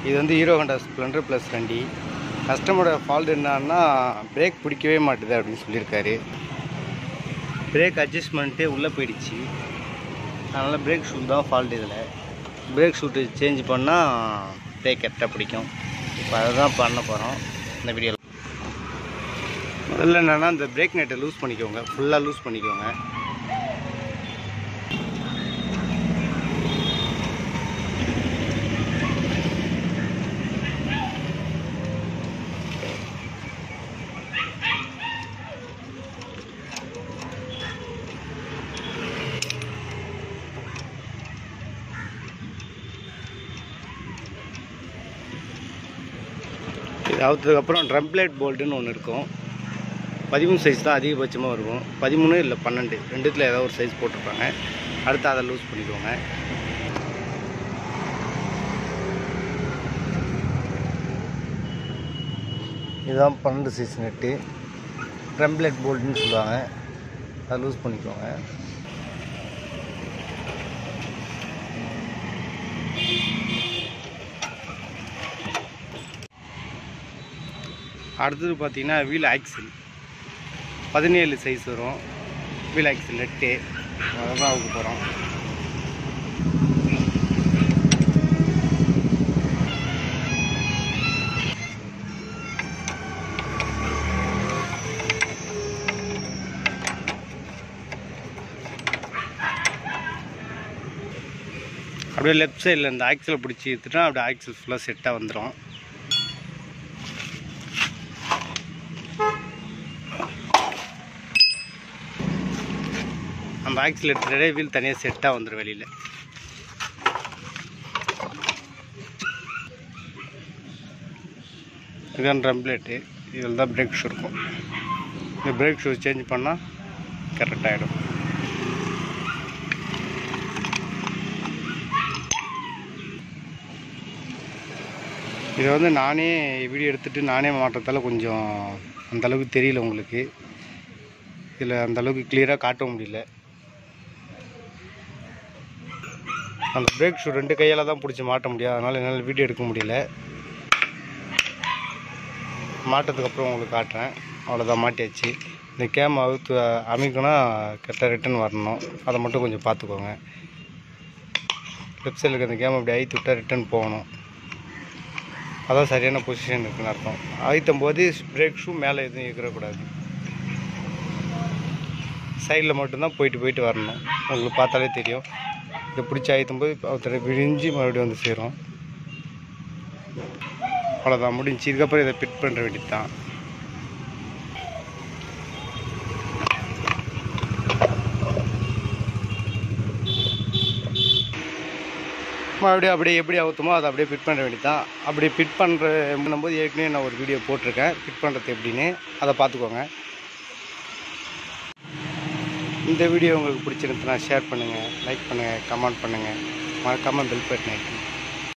இது வந்து hero Honda Splendor plus வண்டி கஸ்டமரோட ஃபால்ட் என்னன்னா பிரேக் பிடிக்கவே மாட்டுது அப்படின்னு சொல்லியிருக்காரு பிரேக் அட்ஜஸ்ட்மெண்ட்டே உள்ளே போயிடுச்சு அதனால் பிரேக் ஷூ தான் ஃபால்ட் இதில் பிரேக் ஷூட்டு சேஞ்ச் பண்ணால் பிரேக் கரெக்டாக பிடிக்கும் இப்போ அதை தான் பண்ண போகிறோம் இந்த வீடியோவில் முதல்ல என்னென்னா இந்த பிரேக் நெட்டை லூஸ் பண்ணிக்கோங்க ஃபுல்லாக லூஸ் பண்ணிக்கோங்க இது அவுத்ததுக்கப்புறம் ட்ரம் பிளேட் போல்ட்டுன்னு ஒன்று இருக்கும் பதிமூணு சைஸ் தான் அதிகபட்சமாக இருக்கும் பதிமூணு இல்லை பன்னெண்டு ரெண்டுத்தில் ஏதாவது ஒரு சைஸ் போட்டிருப்பாங்க அடுத்து அதை லூஸ் பண்ணிக்கோங்க இதுதான் பன்னெண்டு சைஸ் நெட்டு ட்ரம் பிளேட் போல்ட்டுன்னு சொல்லுவாங்க அதை லூஸ் பண்ணிக்கோங்க அடுத்தது பார்த்தீங்கன்னா வீல் ஆக்சில் பதினேழு சைஸ் வரும் வீல் ஆக்சில் நெட்டு அதை தான் அவுக்க போகிறோம் அப்படியே லெஃப்ட் சைடில் இந்த ஆக்சிலை பிடிச்சி எடுத்துட்டா அப்படியே ஆக்சில் ஃபுல்லாக செட்டாக வந்துடும் நம்ம ஆக்சில் எடுத்துகிட்டே வீல் தனியாக செட்டாக வந்துடும் வெளியில் இதுதான் ட்ரம் பிளேட்டு இதில் தான் பிரேக் ஷூ இருக்கும் இந்த பிரேக் ஷூ சேஞ்ச் பண்ணால் கரெக்டாகிடும் இதை வந்து நானே வீடியோ எடுத்துகிட்டு நானே மாட்டுறதால கொஞ்சம் அந்த அளவுக்கு தெரியல உங்களுக்கு இதில் அந்த அளவுக்கு கிளியராக காட்ட முடியல அந்த பிரேக் ஷூ ரெண்டு கையால் தான் பிடிச்சி மாட்ட முடியும் அதனால் என்னால் வீடியோ எடுக்க முடியல மாட்டதுக்கப்புறம் உங்களுக்கு காட்டுறேன் அவ்வளோதான் மாட்டியாச்சு இந்த கேம் அவுத்து அமைக்கணும்னா கரெக்டாக ரிட்டன் வரணும் அதை மட்டும் கொஞ்சம் பார்த்துக்கோங்க லெஃப்ட் சைடில் இருக்க அந்த கேம் அப்படி அழுத்தி விட்டால் ரிட்டன் போகணும் அதான் சரியான பொசிஷன் இருக்குன்னு அர்த்தம் அழுத்தும் போது பிரேக் ஷூ மேலே எதுவும் இருக்கிறக்கூடாது சைடில் மட்டும்தான் போயிட்டு போயிட்டு வரணும் உங்களுக்கு பார்த்தாலே தெரியும் இதை பிடிச்சி அழுத்தும் போது ஒருத்தர் விரிஞ்சு மறுபடியும் வந்து சேரும் அவ்வளோதான் முடிஞ்சு இதுக்கப்புறம் இதை ஃபிட் பண்ணுற வேண்டியது தான் மறுபடியும் அப்படியே எப்படி அவுத்துமோ அதை அப்படியே ஃபிட் பண்ண வேண்டியது தான் அப்படி ஃபிட் பண்ணுற பண்ணும்போது ஏற்கனவே நான் ஒரு வீடியோ போட்டிருக்கேன் ஃபிட் பண்ணுறது எப்படின்னு அதை பார்த்துக்கோங்க இந்த வீடியோ உங்களுக்கு பிடிச்சிருந்துச்சுன்னா ஷேர் பண்ணுங்கள் லைக் பண்ணுங்கள் கமெண்ட் பண்ணுங்கள் மறக்காமல் பெல் பட்டன்